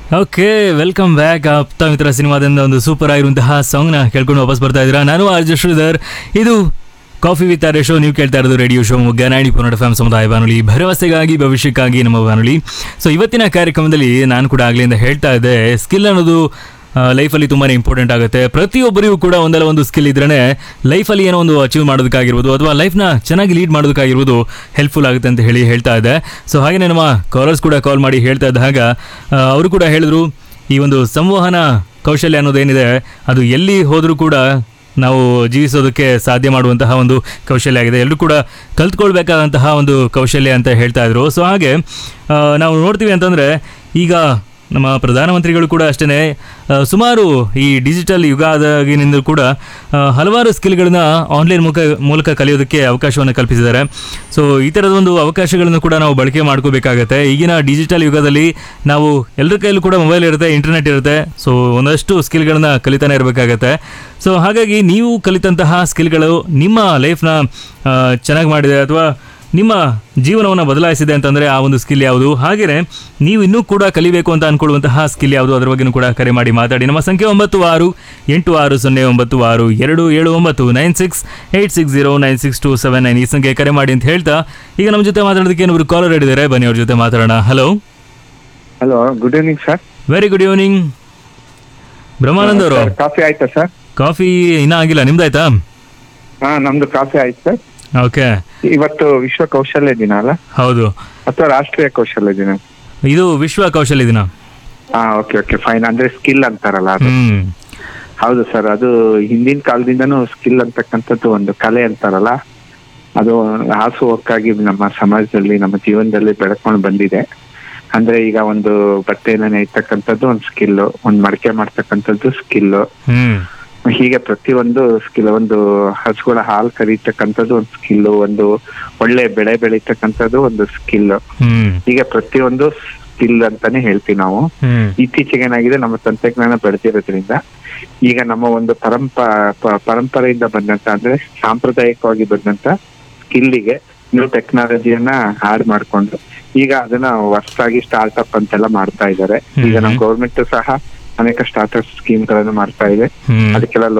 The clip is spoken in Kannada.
ಓಕೆ ವೆಲ್ಕಮ್ ಬ್ಯಾಕ್ ಆಪ್ತ ಮಿತ್ರ ಸಿನಿಮಾದಿಂದ ಒಂದು ಸೂಪರ್ ಆಗಿರುವಂತಹ ಸಾಂಗ್ನ ಕೇಳ್ಕೊಂಡು ವಾಪಸ್ ಬರ್ತಾ ಇದ್ದೀರಾ ನಾನು ಆರ್ಜ ಶ್ರೀಧರ್ ಇದು ಕಾಫಿ ವಿತ್ ಆರ್ ಶೋ ನೀವು ಕೇಳ್ತಾ ಇರೋದು ರೇಡಿಯೋ ಶೋ ಮುಗ್ಗ ನಾಡಿ ಪುನಡ ಫ್ಯಾಮ್ ಸಮುದಾಯ ಬಾನುಲಿ ಭರವಸೆಗಾಗಿ ಭವಿಷ್ಯಕ್ಕಾಗಿ ನಮ್ಮ ಬಾನುಲಿ ಸೊ ಇವತ್ತಿನ ಕಾರ್ಯಕ್ರಮದಲ್ಲಿ ನಾನು ಕೂಡ ಆಗ್ಲಿಂದ ಹೇಳ್ತಾ ಇದ್ದೆ ಸ್ಕಿಲ್ ಅನ್ನೋದು ಲೈಫಲ್ಲಿ ತುಂಬಾ ಇಂಪಾರ್ಟೆಂಟ್ ಆಗುತ್ತೆ ಪ್ರತಿಯೊಬ್ಬರಿಗೂ ಕೂಡ ಒಂದಲ್ಲ ಒಂದು ಸ್ಕಿಲ್ ಇದ್ರೇ ಲೈಫಲ್ಲಿ ಏನೋ ಒಂದು ಅಚೀವ್ ಮಾಡೋದಕ್ಕಾಗಿರ್ಬೋದು ಅಥವಾ ಲೈಫ್ನ ಚೆನ್ನಾಗಿ ಲೀಡ್ ಮಾಡೋದಕ್ಕಾಗಿರ್ಬೋದು ಹೆಲ್ಪ್ಫುಲ್ ಆಗುತ್ತೆ ಅಂತ ಹೇಳಿ ಹೇಳ್ತಾ ಇದ್ದೆ ಸೊ ಹಾಗೆ ನಮ್ಮ ಕಾಲರ್ಸ್ ಕೂಡ ಕಾಲ್ ಮಾಡಿ ಹೇಳ್ತಾ ಇದ್ದಾಗ ಅವರು ಕೂಡ ಹೇಳಿದ್ರು ಈ ಒಂದು ಸಂವಹನ ಕೌಶಲ್ಯ ಅನ್ನೋದೇನಿದೆ ಅದು ಎಲ್ಲಿ ಹೋದರೂ ಕೂಡ ನಾವು ಜೀವಿಸೋದಕ್ಕೆ ಸಾಧ್ಯ ಮಾಡುವಂತಹ ಒಂದು ಕೌಶಲ್ಯ ಆಗಿದೆ ಎಲ್ಲರೂ ಕೂಡ ಕಲ್ತ್ಕೊಳ್ಬೇಕಾದಂತಹ ಒಂದು ಕೌಶಲ್ಯ ಅಂತ ಹೇಳ್ತಾ ಇದ್ರು ಸೊ ಹಾಗೆ ಆ, ನಾವು ನೋಡ್ತೀವಿ ಅಂತಂದರೆ ಈಗ ನಮ್ಮ ಪ್ರಧಾನಮಂತ್ರಿಗಳು ಕೂಡ ಅಷ್ಟೇ ಸುಮಾರು ಈ ಡಿಜಿಟಲ್ ಯುಗ ಆದಾಗಿನಿಂದ ಕೂಡ ಆ, ಹಲವಾರು ಸ್ಕಿಲ್ಗಳನ್ನ ಆನ್ಲೈನ್ ಮುಖ ಮೂಲಕ ಕಲಿಯೋದಕ್ಕೆ ಅವಕಾಶವನ್ನು ಕಲ್ಪಿಸಿದ್ದಾರೆ ಸೊ ಈ ಥರದ ಒಂದು ಅವಕಾಶಗಳನ್ನು ಕೂಡ ನಾವು ಬಳಕೆ ಮಾಡ್ಕೋಬೇಕಾಗತ್ತೆ ಈಗಿನ ಡಿಜಿಟಲ್ ಯುಗದಲ್ಲಿ ನಾವು ಎಲ್ಲರ ಕೈಯಲ್ಲೂ ಕೂಡ ಮೊಬೈಲ್ ಇರುತ್ತೆ ಇಂಟರ್ನೆಟ್ ಇರುತ್ತೆ ಸೊ ಒಂದಷ್ಟು ಸ್ಕಿಲ್ಗಳನ್ನ ಕಲಿತಾನೆ ಇರಬೇಕಾಗತ್ತೆ ಸೊ ಹಾಗಾಗಿ ನೀವು ಕಲಿತಂತಹ ಸ್ಕಿಲ್ಗಳು ನಿಮ್ಮ ಲೈಫ್ನ ಚೆನ್ನಾಗಿ ಮಾಡಿದೆ ಅಥವಾ ನಿಮ್ಮ ಜೀವನವನ್ನು ಬದಲಾಯಿಸಿದೆ ಅಂತಂದರೆ ಆ ಒಂದು ಸ್ಕಿಲ್ ಯಾವುದು ಹಾಗೆಯೇ ನೀವು ಇನ್ನೂ ಕೂಡ ಕಲಿಬೇಕು ಅಂತ ಅನ್ಕೊಳ್ಳುವಂತಹ ಸ್ಕಿಲ್ ಯಾವುದು ಅದರ ಬಗ್ಗೆನೂ ಕೂಡ ಕರೆ ಮಾಡಿ ಮಾತಾಡಿ ನಮ್ಮ ಸಂಖ್ಯೆ ಒಂಬತ್ತು ಆರು ಎಂಟು ಆರು ಸೊನ್ನೆ ಒಂಬತ್ತು ಆರು ಎರಡು ಏಳು ಒಂಬತ್ತು nine six eight six zero nine six two seven nine ಈ ಸಂಖ್ಯೆ ಕರೆ ಮಾಡಿ ಅಂತ ಹೇಳ್ತಾ ಈಗ ನಮ್ಮ ಜೊತೆ ಮಾತಾಡೋದಕ್ಕೆ ಏನೊಬ್ರು ಕಾಲರ್ ಹಿಡಿದಾರೆ ಬನ್ನಿ ಅವ್ರ ಜೊತೆ ಮಾತಾಡೋಣ hello hello good evening sir very good evening Brahmanand ಅವರು ಕಾಫಿ ಆಯ್ತಾ ಸರ್ ಕಾಫಿ ಇನ್ನೂ ಆಗಿಲ್ಲ ನಿಮ್ದಾಯ್ತಾ ಹಾ ನಮ್ದು ಕಾಫಿ ಆಯ್ತು ಸರ್ ಓಕೆ ಇವತ್ತು ವಿಶ್ವ ಕೌಶಲ್ಯ ದಿನ ಅಲ್ಲ ಹೌದು ಅಥವಾ ರಾಷ್ಟ್ರೀಯ ಕೌಶಲ್ಯ ದಿನ ಇದು ವಿಶ್ವ ಕೌಶಲ್ಯ ದಿನ ಹಾ ಓಕೆ ಓಕೆ ಫೈನ್ ಅಂದ್ರೆ ಸ್ಕಿಲ್ ಅಂತಾರಲ್ಲ ಅದು ಹ್ಮ್ ಹೌದು ಸರ್ ಅದು ಹಿಂದಿನ ಕಾಲದಿಂದನೂ ಸ್ಕಿಲ್ ಅಂತಕ್ಕಂಥದ್ದು ಒಂದು ಕಲೆ ಅಂತಾರಲ್ಲ ಅದು ಹಾಸುಹೊಕ್ಕಾಗಿ ನಮ್ಮ ಸಮಾಜದಲ್ಲಿ ನಮ್ಮ ಜೀವನದಲ್ಲಿ ಬೆಳ್ಕೊಂಡು ಬಂದಿದೆ ಅಂದ್ರೆ ಈಗ ಒಂದು ಬಟ್ಟೆನ ನೇಯ್ತಕ್ಕಂಥದ್ದು ಒಂದು ಸ್ಕಿಲ್ ಒಂದು ಮಡಕೆ ಮಾಡ್ತಕ್ಕಂಥದ್ದು ಸ್ಕಿಲ್ ಹ್ಮ್ ಹೀಗೆ ಪ್ರತಿಯೊಂದು ಸ್ಕಿಲ್ ಒಂದು ಹಸುಗಳ ಹಾಲು ಕರೀತಕ್ಕಂಥದ್ದು ಒಂದು ಸ್ಕಿಲ್ ಒಂದು ಒಳ್ಳೆ ಬೆಳೆ ಬೆಳೀತಕ್ಕಂಥದ್ದು ಒಂದು ಸ್ಕಿಲ್ ಹ್ಮ್ ಹೀಗೆ ಪ್ರತಿಯೊಂದು ಸ್ಕಿಲ್ ಅಂತಾನೆ ಹೇಳ್ತೀವಿ ನಾವು ಹ್ಮ್ ಇತ್ತೀಚೆಗೆ ಏನಾಗಿದೆ ನಮ್ಮ ತಂತ್ರಜ್ಞಾನ ಬೆಳೆದಿರೋದ್ರಿಂದ ಈಗ ನಮ್ಮ ಒಂದು ಪರಂಪ ಪ- ಪರಂಪರೆಯಿಂದ ಬಂದಂತ ಅಂದ್ರೆ ಸಾಂಪ್ರದಾಯಿಕವಾಗಿ ಬಂದಂತ ಸ್ಕಿಲ್ಲಿಗೆ ನ್ಯೂ ಟೆಕ್ನಾಲಜಿಯನ್ನ ಆಡ್ ಮಾಡ್ಕೊಂಡು ಈಗ ಅದನ್ನ ಹೊಸದಾಗಿ ಸ್ಟಾರ್ಟ್ಅಪ್ ಅಂತೆಲ್ಲ ಮಾಡ್ತಾ ಇದ್ದಾರೆ ಈಗ ನಮ್ಮ ಗೌರ್ಮೆಂಟ್ ಸಹ ಅನೇಕ ಸ್ಟಾರ್ಟ್ಅಪ್ ಸ್ಕೀಮ್ ಗಳನ್ನು ಮಾಡ್ತಾ ಇದೆ ಹ್ಮ್ ಅದಕ್ಕೆಲ್ಲ